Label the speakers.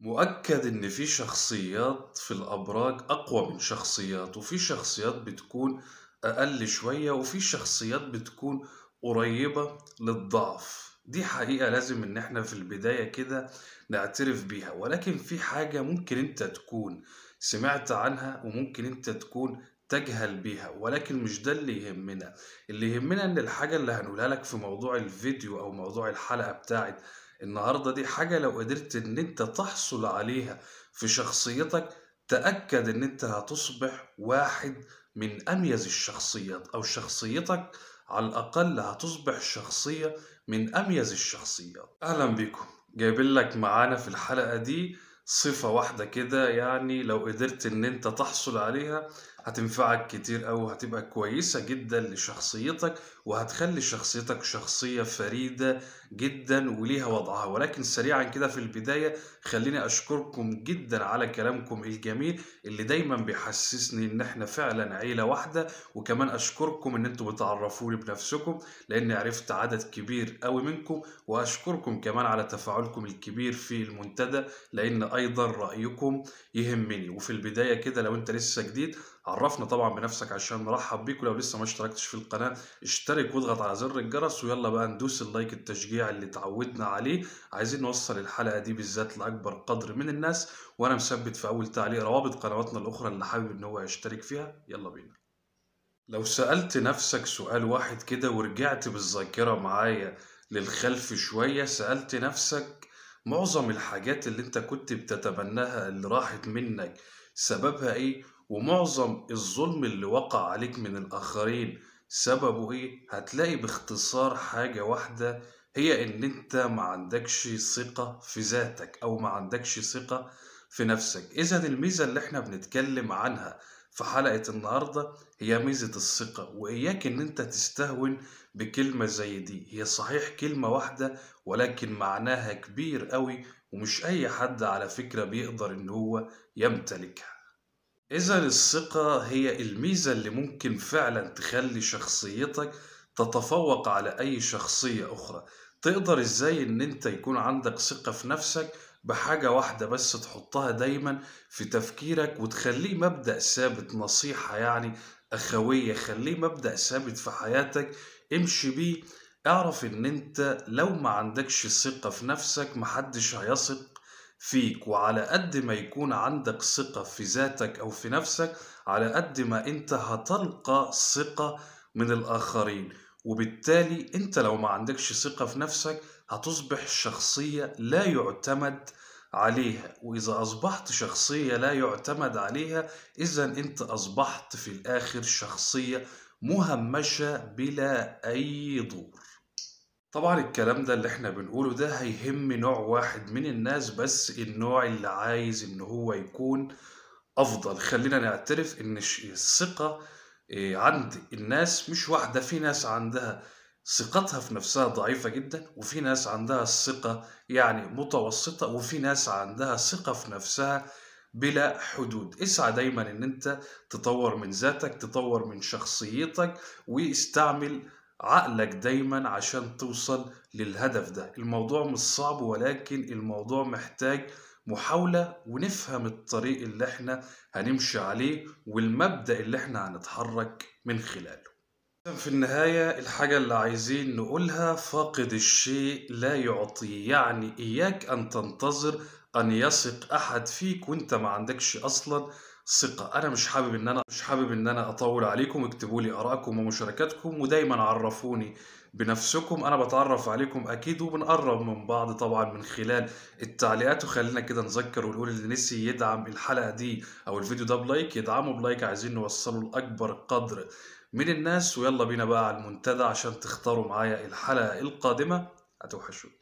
Speaker 1: مؤكد إن في شخصيات في الأبراج أقوى من شخصيات وفي شخصيات بتكون أقل شوية وفي شخصيات بتكون قريبة للضعف دي حقيقة لازم إن إحنا في البداية كده نعترف بيها ولكن في حاجة ممكن أنت تكون سمعت عنها وممكن أنت تكون تجهل بيها ولكن مش ده اللي يهمنا اللي يهمنا إن الحاجة اللي هنقولها لك في موضوع الفيديو أو موضوع الحلقة بتاعت النهاردة دي حاجة لو قدرت إن أنت تحصل عليها في شخصيتك تأكد إن أنت هتصبح واحد من أميز الشخصيات أو شخصيتك على الأقل هتصبح شخصية من أميز الشخصيات أهلا بكم جايبين لك معانا في الحلقة دي صفة واحدة كده يعني لو قدرت إن أنت تحصل عليها هتنفعك كتير أو هتبقى كويسة جدا لشخصيتك وهتخلي شخصيتك شخصية فريدة جدا وليها وضعها ولكن سريعا كده في البداية خليني أشكركم جدا على كلامكم الجميل اللي دايما بيحسسني إن إحنا فعلا عيلة واحدة وكمان أشكركم إن أنتوا بتعرفوني بنفسكم لأني عرفت عدد كبير قوي منكم وأشكركم كمان على تفاعلكم الكبير في المنتدى لأن أيضا رأيكم يهمني وفي البداية كده لو أنت لسه جديد عرفنا طبعا بنفسك عشان نرحب بيك ولو لسه ما اشتركتش في القناة اشترك واضغط على زر الجرس ويلا بقى ندوس اللايك التشجيع اللي اتعودنا عليه عايزين نوصل الحلقة دي بالذات لأكبر قدر من الناس وأنا مثبت في أول تعليق روابط قنواتنا الأخرى اللي حابب إن هو يشترك فيها يلا بينا لو سألت نفسك سؤال واحد كده ورجعت بالذاكرة معايا للخلف شوية سألت نفسك معظم الحاجات اللي انت كنت بتتبناها اللي راحت منك سببها ايه ومعظم الظلم اللي وقع عليك من الآخرين سببه ايه هتلاقي باختصار حاجة واحدة هي ان انت ما عندكش ثقة في ذاتك او ما عندكش ثقة في نفسك اذا الميزة اللي احنا بنتكلم عنها في حلقة النهاردة هي ميزة الثقة وإياك إن أنت تستهون بكلمة زي دي هي صحيح كلمة واحدة ولكن معناها كبير قوي ومش أي حد على فكرة بيقدر إن هو يمتلكها إذا الثقة هي الميزة اللي ممكن فعلا تخلي شخصيتك تتفوق على أي شخصية أخرى تقدر إزاي إن أنت يكون عندك ثقة في نفسك بحاجة واحدة بس تحطها دايما في تفكيرك وتخليه مبدأ ثابت نصيحة يعني أخوية خليه مبدأ ثابت في حياتك امشي بيه اعرف ان انت لو ما عندكش ثقة في نفسك محدش هيثق فيك وعلى قد ما يكون عندك ثقة في ذاتك أو في نفسك على قد ما أنت هتلقى ثقة من الآخرين وبالتالي أنت لو ما عندكش ثقة في نفسك هتصبح شخصية لا يعتمد عليها وإذا أصبحت شخصية لا يعتمد عليها إذا أنت أصبحت في الآخر شخصية مهمشة بلا أي دور طبعا الكلام ده اللي احنا بنقوله ده هيهم نوع واحد من الناس بس النوع اللي عايز ان هو يكون افضل خلينا نعترف ان الثقة عند الناس مش واحدة في ناس عندها ثقتها في نفسها ضعيفة جدا وفي ناس عندها الثقة يعني متوسطة وفي ناس عندها ثقة في نفسها بلا حدود اسعى دايما ان انت تطور من ذاتك تطور من شخصيتك واستعمل عقلك دايما عشان توصل للهدف ده الموضوع مش صعب ولكن الموضوع محتاج محاولة ونفهم الطريق اللي احنا هنمشي عليه والمبدأ اللي احنا هنتحرك من خلاله في النهاية الحاجة اللي عايزين نقولها فاقد الشيء لا يعطي يعني إياك أن تنتظر أن يثق أحد فيك وأنت ما عندكش أصلا ثقة أنا مش حابب إن أنا مش حابب إن أنا أطول عليكم اكتبوا لي آرائكم ومشاركاتكم ودايما عرفوني بنفسكم أنا بتعرف عليكم أكيد وبنقرب من بعض طبعا من خلال التعليقات وخلينا كده نذكر ونقول اللي نسي يدعم الحلقة دي أو الفيديو ده بلايك يدعمه بلايك عايزين نوصله لأكبر قدر من الناس ويلا بينا بقى على المنتدى عشان تختاروا معايا الحلقة القادمة هتوحشوني